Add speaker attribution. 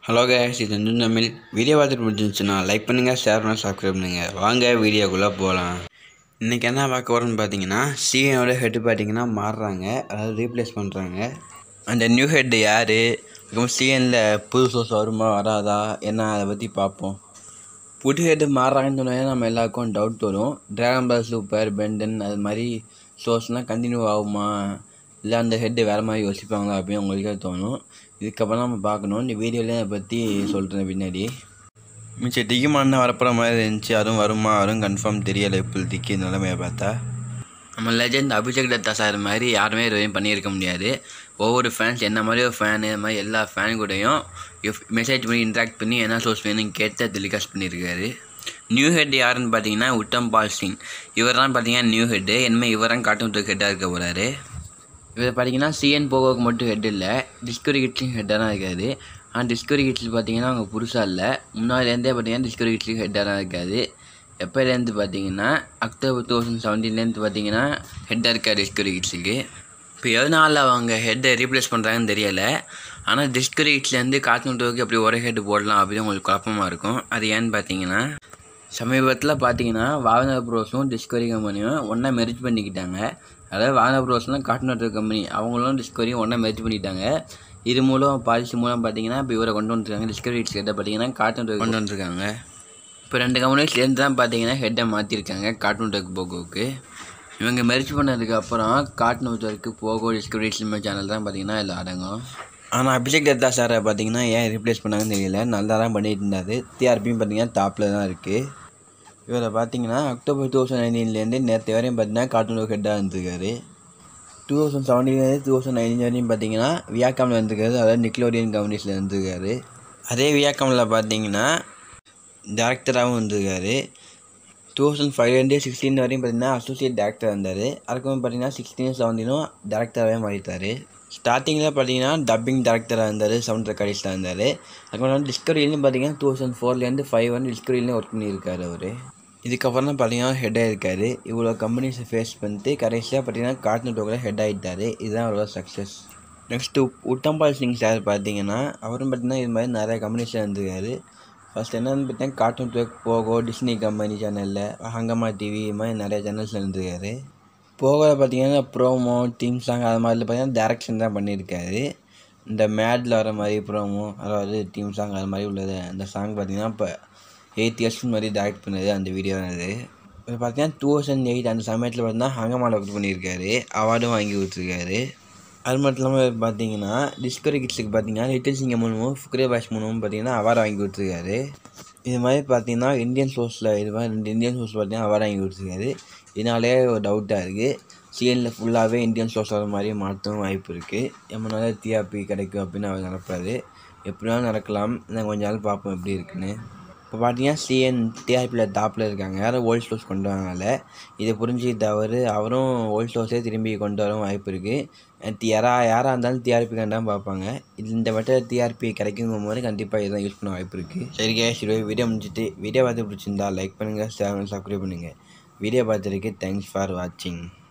Speaker 1: hello case இது வந்து Tamil video பார்த்துட்டு பிடிச்சிருந்துச்சுன்னா லைக் பண்ணுங்கள் ஷேர் பண்ணுங்கள் சப்ஸ்கிரைப் பண்ணுங்கள் வாங்க வீடியோக்குள்ளே போகலாம் இன்றைக்கி என்ன பார்க்க போகிறோம்னு பார்த்தீங்கன்னா சிஎனோட ஹெட்டு பார்த்தீங்கன்னா மாறுறாங்க அதாவது ரீப்ளேஸ் பண்ணுறாங்க அந்த நியூ ஹெட்டு யார் அதுக்கப்புறம் சிஎனில் புது சோர்ஸ் வருமா வராதா என்ன அதை பற்றி பார்ப்போம் புது ஹெட்டு மாறுறாங்கன்னு சொன்னாலே நம்ம எல்லாருக்கும் டவுட் வரும் ட்ராகன் பால் சூப்பர் பெண்டன் அது மாதிரி சோர்ஸ்னால் கண்டினியூ ஆகுமா இல்லை அந்த ஹெட்டு வேறு மாதிரி யோசிப்பாங்களா அப்படின்னு உங்களுக்கே தோணும் இதுக்கப்புறம் நம்ம பார்க்கணும் இந்த வீடியோவில் அதை பற்றி சொல்கிறேன் பின்னாடி மிச்சம் டிகிமான் வரப்போகிற மாதிரி இருந்துச்சு அதுவும் வருமா அதுவும் கன்ஃபார்ம் தெரியலை இப்போதைக்கு நிலைமையை பார்த்தா நம்ம லெஜெண்ட் அபிஷேக் தத்தா சார் மாதிரி யாருமே இதுவரையும் பண்ணியிருக்க முடியாது ஒவ்வொரு ஃபேன்ஸ் என்ன மாதிரி ஒரு ஃபேனு இது மாதிரி எல்லா ஃபேன் கூடயும் மெசேஜ் பண்ணி இன்ட்ராக்ட் பண்ணி என்ன சோர்ஸ் வேணும்னு கேட்டு டெலிகாஸ்ட் பண்ணியிருக்காரு நியூ ஹெட் யாருன்னு பார்த்தீங்கன்னா உத்தம் பால் சிங் இவர் தான் பார்த்தீங்கன்னா நியூ ஹெட்டு இனிமேல் இவர் தான் காட்டும் ஹெட்டாக இருக்க போகிறாரு இவர் பார்த்தீங்கன்னா சிஎன் போகோக்கு மட்டும் ஹெட் இல்லை டிஸ்கவரி கிட்ஸ்லையும் ஹெட்டாக தான் இருக்காது ஆனால் டிஸ்கவரி கிட்ஸில் பார்த்தீங்கன்னா அவங்க புதுசாக இல்லை முன்னாடிலேருந்தே பார்த்தீங்கன்னா டிஸ்கவரி கிட்ஸ்லையும் ஹெட்டாக தான் இருக்காது எப்போலேருந்து பார்த்தீங்கன்னா அக்டோபர் டூ தௌசண்ட் செவன்டீன்லேருந்து பார்த்தீங்கன்னா ஹெட்டாக இருக்கார் டிஸ்கவரி கிட்ஸுக்கு இப்போ எதனால் அவங்க ஹெட்டை ரீப்ளேஸ் பண்ணுறாங்கன்னு தெரியலை ஆனால் டிஸ்கவரி கிட்ஸ்லேருந்து கார்ட்டூன் டோக்கு அப்படி ஒரே ஹெட் போடலாம் அப்படின்னு உங்களுக்கு குழப்பமாக இருக்கும் அது ஏன்னு பார்த்தீங்கன்னா சமீபத்தில் பார்த்தீங்கன்னா வாகனர் ப்ரோஸும் டிஸ்கவரி கம்பெனியும் ஒன்றா மெரிஜ் பண்ணிக்கிட்டாங்க அதாவது வாகனர் ப்ரோஸ்னால் கார்ட்டூன் நெட்வொர்க் கம்பெனி அவங்களும் டிஸ்கவரியும் ஒன்றா மெரிஜ் பண்ணிட்டாங்க இது மூலம் பாலிசி மூலம் பார்த்தீங்கன்னா இப்போ இவரை கொண்டு வந்துருக்காங்க டிஸ்கவரி ஹிட்ஸ் ஹெட்டை பார்த்தீங்கன்னா கார்ட்டூன் நெட்வொர்க் கொண்டு வந்துருக்காங்க இப்போ ரெண்டு கம்பெனியும் சேர்ந்து தான் பார்த்தீங்கன்னா ஹெட்டை மாற்றிருக்காங்க கார்ட்டூன் நெட்வொர்க் போகோவுக்கு இவங்க மெரிஜ் பண்ணதுக்கு அப்புறம் cartoon network Pogo Discovery hits channel தான் பார்த்தீங்கன்னா இதில் அடங்கும் ஆனால் அபிஷேக் தத்தா சாரை பார்த்தீங்கன்னா ஏன் ரீப்ளேஸ் பண்ணாங்கன்னு தெரியல நல்லா தான் பண்ணிட்டு இருந்தார் டிஆர்பியும் பார்த்தீங்கன்னா டாப்பில் தான் இருக்குது இவரை பார்த்தீங்கன்னா அக்டோபர் டூ தௌசண்ட் நைன்டீன்லேருந்து நேற்று வரையும் பார்த்தீங்கன்னா கார்ட்டூன் ஹெட்டாக இருந்திருக்காரு டூ தௌசண்ட் செவன்டீன்லேருந்து டூ தௌசண்ட் நைன்டீன் வரையும் பார்த்தீங்கன்னா வியாக்காமில் இருந்திருக்காரு அதாவது நிக்லோடியன் கம்பெனிஸில் இருந்திருக்காரு அதே வியாக்காமில் பார்த்தீங்கன்னா டேரக்டராகவும் இருந்திருக்காரு டூ தௌசண்ட் ஃபைவ்லேருந்து சிக்ஸ்டீன் வரையும் பார்த்தீங்கன்னா அசோசியேட் டேரக்டர் இருந்தார் அதுக்கப்புறம் பார்த்தீங்கன்னா சிக்ஸ்டீன் செவன்டீனும் டேரக்டராகவே மாறிட்டார் ஸ்டார்டிங்கில் பார்த்தீங்கன்னா டப்பிங் டேரக்டராக இருந்தார் சவுண்ட் ரெக்கார்டிஸ்டாக இருந்தார் அதுக்கப்புறம் டிஸ்கவரியிலையும் பார்த்தீங்கன்னா டூ தௌசண்ட் ஃபோர்லேருந்து ஃபைவ் வந்து டிஸ்கவரியிலையும் ஒர்க் பண்ணியிருக்காரு அவர் இதுக்கப்புறம் தான் பார்த்தீங்கன்னா ஹெட்டாக இருக்கார் இவ்வளோ கம்பெனிஸை ஃபேஸ் பண்ணிட்டு கடைசியாக பார்த்தீங்கன்னா கார்ட்டூன் டோக்கில் ஹெட் ஆகிட்டார் இதுதான் அவரோட success next Uttam Pal Singh sir பார்த்தீங்கன்னா அவரும் பார்த்தீங்கன்னா இது மாதிரி நிறைய கம்பெனிஸில் இருந்திருக்காரு ஃபஸ்ட் என்னென்னு பார்த்தீங்கன்னா கார்ட்டூன் டோக் போகோ டிஸ்னி கம்பெனி சேனலில் ஹங்கமா டிவி இது மாதிரி நிறைய சேனல்ஸில் இருந்திருக்காரு போக பார்த்தீங்கன்னா ப்ரோமோ டீம் சாங் அது மாதிரில பார்த்தீங்கன்னா டேரக்ஷன் தான் பண்ணியிருக்காரு இந்த மேடில் வர மாதிரி ப்ரோமோ அதாவது டீம் சாங் அது மாதிரி உள்ளது அந்த சாங் பார்த்தீங்கன்னா இப்போ எயிட் இயர்ஸ் மாதிரி டேரக்ட் பண்ணது அந்த வீடியோ அது இப்போ பார்த்தீங்கன்னா டூ தௌசண்ட் எயிட் அந்த சமயத்தில் பார்த்தீங்கன்னா ஹங்கமாவில் ஒர்க் பண்ணியிருக்காரு அவார்டும் வாங்கி கொடுத்துருக்காரு அது மட்டும் இல்லாமல் பார்த்தீங்கன்னா டிஸ்கவரி கிட்ஸுக்கு பார்த்தீங்கன்னா லிட்டில் சிங்கம் மூலமும் ஃபுக்ரே பாஷ் மூலமும் பார்த்தீங்கன்னா அவார்டு வாங்கி கொடுத்துருக்காரு இது மாதிரி பார்த்தீங்கன்னா இந்தியன் சோர்ஸில் இது மாதிரி ரெண்டு இந்தியன் சோர்ஸ் பார்த்தீங்கன்னா அவார்டு வாங்கி கொடுத்துருக்காரு இதனாலே ஒரு டவுட்டாக இருக்குது சிஎனில் ஃபுல்லாகவே இந்தியன் சோர்ஸ் வர மாதிரி மாற்றவும் வாய்ப்பு இருக்குது எம்மனால டிஆர்பி கிடைக்கும் அப்படின்னு அவர் நினப்பாரு எப்படினாலும் நடக்கலாம் நான் கொஞ்ச நாள் பார்ப்போம் எப்படி இருக்குன்னு இப்போ பார்த்தீங்கன்னா சிஎன் டிஆர்பியில் டாப்பில் இருக்காங்க யாரும் ஓல்ட் ஸ்டோர்ஸ் கொண்டு வரனால இதை புரிஞ்சுக்கிட்ட அவர் அவரும் ஓல்ட் ஸ்டோர்ஸே திரும்பி கொண்டு வரவும் வாய்ப்பு இருக்குது யாரா யாராக இருந்தாலும் டிஆர்பி கண்டாமல் பார்ப்பாங்க இது இந்த மட்டும் டிஆர்பி கிடைக்குங்கும் போது கண்டிப்பாக இதான் யூஸ் பண்ண வாய்ப்பு இருக்குது சரி கேஷ் வீடியோ முடிச்சுட்டு வீடியோ பார்த்து பிடிச்சிருந்தா லைக் பண்ணுங்கள் ஷேர் பண்ணி சப்ஸ்கிரைப் பண்ணுங்கள் வீடியோ பார்த்துருக்கு தேங்க்ஸ் ஃபார் வாட்சிங்